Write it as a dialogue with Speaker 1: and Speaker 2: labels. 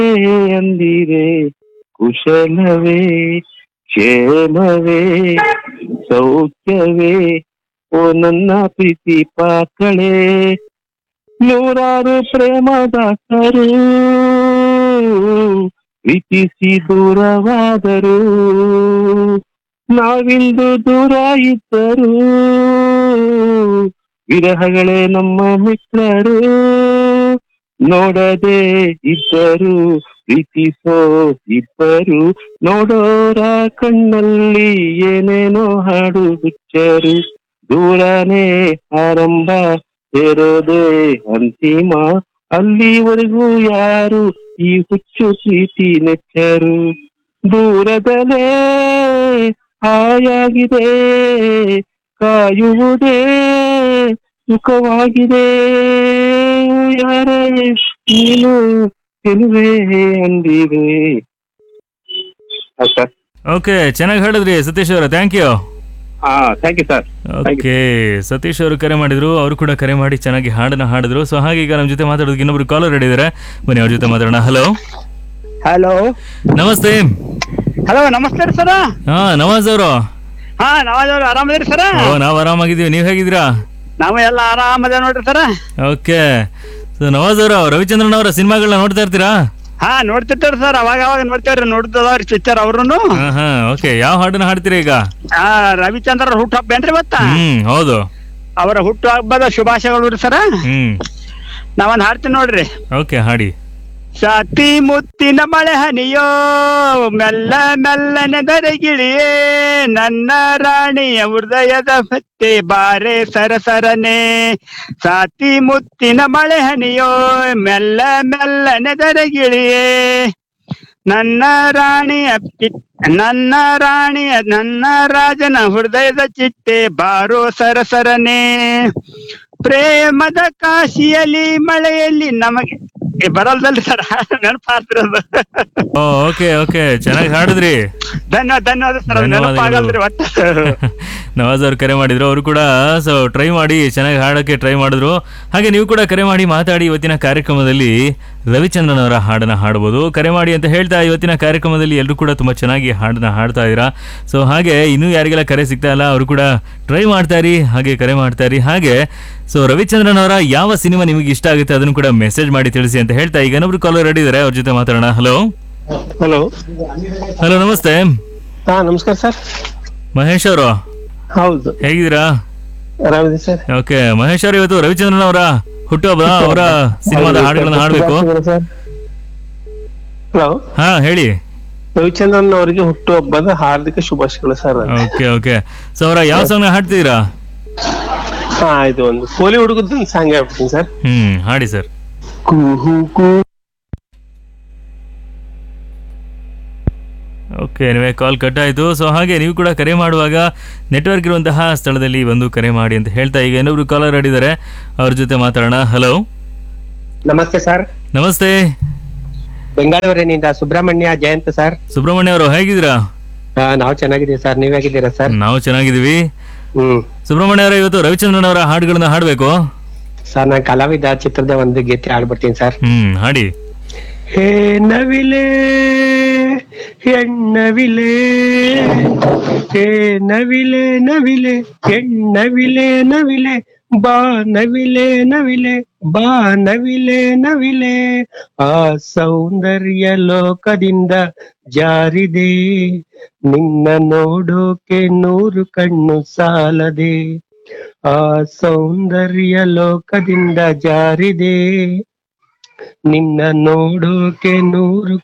Speaker 1: ಅಂದಿರೆ ಕುಶಲವೇ ಕ್ಷೇಮವೇ ಸೌಖ್ಯವೇ ಓ ನನ್ನ ಪ್ರೀತಿ ಪಾಕಳೆ ನೂರಾರು ಪ್ರೇಮದಾಸರು ಪ್ರೀತಿಸಿ ದೂರವಾದರು ನಾವಿಂದು ದೂರ ಇದ್ದರು ವಿರಹಗಳೇ ನಮ್ಮ ಮಿತ್ರರು ನೋಡದೆ ಇದ್ದರು ಪ್ರೀತಿಸೋ ಇಬ್ಬರು ನೋಡೋರ ಕಣ್ಣಲ್ಲಿ ಏನೇನೋ ಹಾಡು ಬಿಚ್ಚರು ದೂರನೇ ಆರಂಭ ಸೇರೋದೇ ಅಂತಿಮ ಅಲ್ಲಿವರೆಗೂ ಯಾರು ಈ ಹುಚ್ಚು ಪ್ರೀತಿ ನೆಚ್ಚರು ದೂರದಲೇ ಹಾಯಾಗಿದೆ ಕಾಯುವುದೇ ಸುಖವಾಗಿದೆ ಯಾರೇ ನೀನು ಚೆಲುವೆ ಅಂದಿದೆ ಸರ್
Speaker 2: ಓಕೆ ಚೆನ್ನಾಗಿ ಹೇಳಿದ್ರಿ ಸತೀಶ್ ಅವರ ಥ್ಯಾಂಕ್ ಯು
Speaker 1: ಹಾ thank you sir
Speaker 2: okay Satish ಅವರು ಕರೆ ಮಾಡಿದ್ರು ಅವರು ಕೂಡ ಕರೆ ಮಾಡಿ ಚೆನ್ನಾಗಿ ಹಾಡನ್ನ ಹಾಡಿದ್ರು ಸೊ ಹಾಗೆ ಈಗ ನಮ್ಮ ಜೊತೆ ಮಾತಾಡೋದಕ್ಕೆ ಇನ್ನೊಬ್ರು ಕಾಲರ್ ಇದ್ದಾರೆ ಬನ್ನಿ ಅವ್ರ ಜೊತೆ ಮಾತಾಡೋಣ ಹಲೋ
Speaker 3: ಹಲೋ
Speaker 2: ನಮಸ್ತೆ
Speaker 3: ಹಲೋ ನಮಸ್ತೆ ರೀ ಸರ
Speaker 2: ಹಾ ನವಾಜ್ ಅವರು
Speaker 3: ಹಾ ನವಾಜ್ ಅವ್ರು ಆರಾಮದಿರಿ ಸರ
Speaker 2: ಓ ನಾವು ಆರಾಮಾಗಿದ್ದೀವಿ ನೀವು ಹೇಗಿದ್ದೀರಾ
Speaker 3: ನಾವು ಎಲ್ಲ ಆರಾಮದ ನೋಡ್ರಿ ಸರ
Speaker 2: ಓಕೆ ಸೊ ನವಾಜ್ ಅವರು ರವಿಚಂದ್ರನ್ ಅವರ ಸಿನಿಮಾಗಳನ್ನ ನೋಡ್ತಾ ಇರ್ತೀರಾ
Speaker 3: ಹಾ ನೋಡ್ತಿರ್ತಾರ ಸರ್ ಅವಾಗ ಅವಾಗ ನೋಡ್ತೇವ್ರಿ ನೋಡ್ತದವ್ರಿ ಪಿಕ್ಚರ್ ಅವ್ರುನು
Speaker 2: ಹಾ ಹಾ ಓಕೆ ಯಾವ ಹಾಡನ್ನ ಹಾಡ್ತೀರಾ ಈಗ
Speaker 3: ಆ ರವಿಚಂದ್ರ ಹುಟ್ಟು ಹಬ್ಬ ಏನ್ರಿ ಇವತ್ತ
Speaker 2: ಹ್ಮ್ ಹೌದು
Speaker 3: ಅವರ ಹುಟ್ಟು ಹಬ್ಬದ ಶುಭಾಶಯಗಳು ರೀ ಸರ
Speaker 2: ಹ್ಮ್
Speaker 3: ನಾವೊಂದ್ ಹಾಡ್ತೀನಿ ನೋಡ್ರಿ
Speaker 2: ಓಕೆ ಹಾಡಿ
Speaker 3: ಸಾತಿ ಮುತ್ತಿನ ಮಳೆ ಹನಿಯೋ ಮೆಲ್ಲ ಮೆಲ್ಲನೆ ದರಗಿಳಿಯೇ ನನ್ನ ರಾಣಿಯ ಹೃದಯದ ಭತ್ತೆ ಬಾರೆ ಸರಸರನೆ ಸಾತಿ ಮುತ್ತಿನ ಮಳೆ ಹನಿಯೋ ಮೆಲ್ಲ ಮೆಲ್ಲನೆ ದರಗಿಳಿಯೇ ನನ್ನ ರಾಣಿಯ ಚಿತ್- ನನ್ನ ರಾಣಿಯ ನನ್ನ ರಾಜನ ಹೃದಯದ ಚಿಟ್ಟೆ ಬಾರೋ ಸರಸರನೆ ಪ್ರೇಮದ ಕಾಶಿಯಲ್ಲಿ ಮಳೆಯಲ್ಲಿ ನಮಗೆ ಏ, ಬರಲ್ದಲ್ರಿ ಸರ್ ನೆನಪಾಗ್ತಿರೋದು
Speaker 2: ಓಕೆ ಓಕೆ ಚೆನ್ನಾಗಿ ಹಾಡಿದ್ರಿ
Speaker 3: ಧನ್ಯವಾದ ಧನ್ಯವಾದ ಸರ್ ಅದು
Speaker 2: ಧನ್ಯವಾದಗಳು.
Speaker 3: ನೆನಪಾಗಲ್ರಿ ಒಟ್ಟು
Speaker 2: ನವಾಜ್ ಅವ್ರು ಕರೆ ಮಾಡಿದ್ರು ಅವರು ಕೂಡ ಸೊ ಟ್ರೈ ಮಾಡಿ ಚೆನ್ನಾಗಿ ಹಾಡೋಕ್ಕೆ ಟ್ರೈ ಮಾಡಿದ್ರು ಹಾಗೆ ನೀವು ಕೂಡ ಕರೆ ಮಾಡಿ ಮಾತಾಡಿ ಇವತ್ತಿನ ಕಾರ್ಯಕ್ರಮದಲ್ಲಿ ರವಿಚಂದ್ರನ್ ಅವರ ಹಾಡನ್ನ ಹಾಡ್ಬೋದು ಕರೆ ಮಾಡಿ ಅಂತ ಹೇಳ್ತಾ ಇವತ್ತಿನ ಕಾರ್ಯಕ್ರಮದಲ್ಲಿ ಎಲ್ಲರೂ ಕೂಡ ತುಂಬಾ ಚೆನ್ನಾಗಿ ಹಾಡನ್ನ ಹಾಡ್ತಾ ಇದ್ದೀರಾ ಸೊ ಹಾಗೆ ಇನ್ನೂ ಯಾರಿಗೆಲ್ಲ ಕರೆ ಸಿಗ್ತಾ ಇಲ್ಲ ಅವರು ಕೂಡ ಟ್ರೈ ಮಾಡ್ತಾ ಇರಿ ಹಾಗೆ ಕರೆ ಮಾಡ್ತಾ ಇರಿ ಹಾಗೆ ಸೊ ರವಿಚಂದ್ರನ್ ಅವರ ಯಾವ ಸಿನಿಮಾ ನಿಮಗೆ ಇಷ್ಟ ಆಗುತ್ತೆ ಅದನ್ನು ಕೂಡ ಮೆಸೇಜ್ ಮಾಡಿ ತಿಳಿಸಿ ಅಂತ ಹೇಳ್ತಾ ಈಗ ಇನ್ನೊಬ್ರು ಕಾಲರ್ ರೆಡಿ ಇದ್ದಾರೆ ಅವ್ರ ಜೊತೆ ಮಾತಾಡೋಣ ಹಲೋ
Speaker 1: ಹಲೋ
Speaker 2: ಹಲೋ ನಮಸ್ತೆ
Speaker 1: ಹಾ ನಮಸ್ಕಾರ ಸರ್
Speaker 2: ಮಹೇಶ್ ಅವರು
Speaker 1: ಹೌದು
Speaker 2: ಹೇಗಿದ್ದೀರಾ
Speaker 1: ಆರಾಮಿದೆ ಸರ್
Speaker 2: ಓಕೆ ಮಹೇಶ್ ಅವರು ಇವತ್ತು ರವಿಚಂದ್ರನ್ ಅವರ ಹುಟ್ಟುಹಬ್ಬ ಅವರ ಸಿನಿಮಾದ ಹಾಡುಗಳನ್ನ ಹಾಡಬೇಕು
Speaker 1: ಹಲೋ
Speaker 2: ಹಾ ಹೇಳಿ
Speaker 1: ರವಿಚಂದ್ರನ್ ಅವರಿಗೆ ಹುಟ್ಟುಹಬ್ಬದ ಹಾರ್ದಿಕ ಶುಭಾಶಯಗಳು ಸರ್
Speaker 2: ಓಕೆ ಓಕೆ ಸೊ ಅವರ ಯಾವ ಸಾಂಗ್ ಹಾಡ್ತಿದ್ದೀರಾ
Speaker 1: ಹಾ ಇದು ಒಂದು ಕೋಲಿ ಹುಡುಗದ ಸಾಂಗ್ ಹೇಳ್ಬಿಡ್ತೀನಿ ಸರ್
Speaker 2: ಹ್ಮ್ ಹಾಡಿ ಸರ್
Speaker 1: ಕುಹು ಕು
Speaker 2: ಓಕೆ ನೀವೇ ಕಾಲ್ ಕಟ್ ಆಯಿತು ಸೊ ಹಾಗೆ ನೀವು ಕೂಡ ಕರೆ ಮಾಡುವಾಗ ನೆಟ್ವರ್ಕ್ ಇರುವಂತಹ ಸ್ಥಳದಲ್ಲಿ ಬಂದು ಕರೆ ಮಾಡಿ ಅಂತ ಹೇಳ್ತಾ ಈಗ ಇನ್ನೊಬ್ರು ಕಾಲರ್ ಆಡಿದ್ದಾರೆ ಅವ್ರ ಜೊತೆ ಮಾತಾಡೋಣ ಹಲೋ
Speaker 4: ನಮಸ್ತೆ ಸರ್
Speaker 2: ನಮಸ್ತೆ
Speaker 4: ಬೆಂಗಳೂರಿನಿಂದ ಸುಬ್ರಹ್ಮಣ್ಯ ಜಯಂತ್ ಸರ್
Speaker 2: ಸುಬ್ರಹ್ಮಣ್ಯ ಅವರು ಹೇಗಿದ್ದೀರಾ
Speaker 4: ಆ, ನಾವು ಚೆನ್ನಾಗಿದ್ದೀವಿ ಸರ್ ನೀವ್ ಹೇಗಿದ್ದೀರಾ ಸರ್
Speaker 2: ನಾವು ಚೆನ್ನಾಗಿದ್ದೀವಿ
Speaker 4: ಹ್ಮ್
Speaker 2: ಸುಬ್ರಹ್ಮಣ್ಯ ಅವರ ಇವತ್ತು ರವಿಚಂದ್ರನ್ ಅವರ ಹಾಡುಗಳನ್ನ ಹಾಡಬೇಕು
Speaker 4: ಸರ್ ನಾನ್ ಕಲಾವಿದ ಚಿತ್ರದ ಒಂದು ಗೀತೆ ಆಡ್ಬಿಡ್ತೀನಿ ಸರ್
Speaker 2: ಹ್ಮ್ ಹಾಡಿ
Speaker 4: ಹೇ ನವಿಲೆ ಹೆಣ್ಣವಿಲೆ ಹೇ ನವಿಲೆ ನವಿಲೆ ಹೆಣ್ಣವಿಲೆ ನವಿಲೆ ಬಾ ನವಿಲೆ ನವಿಲೆ ಬಾ ನವಿಲೆ ನವಿಲೆ ಆ ಸೌಂದರ್ಯ ಲೋಕದಿಂದ ಜಾರಿದೆ ನಿನ್ನ ನೋಡೋಕೆ ನೂರು ಕಣ್ಣು ಸಾಲದೆ ಆ ಸೌಂದರ್ಯ ಲೋಕದಿಂದ ಜಾರಿದೆ ನಿನ್ನ ನೋಡೋಕೆ ನೂರು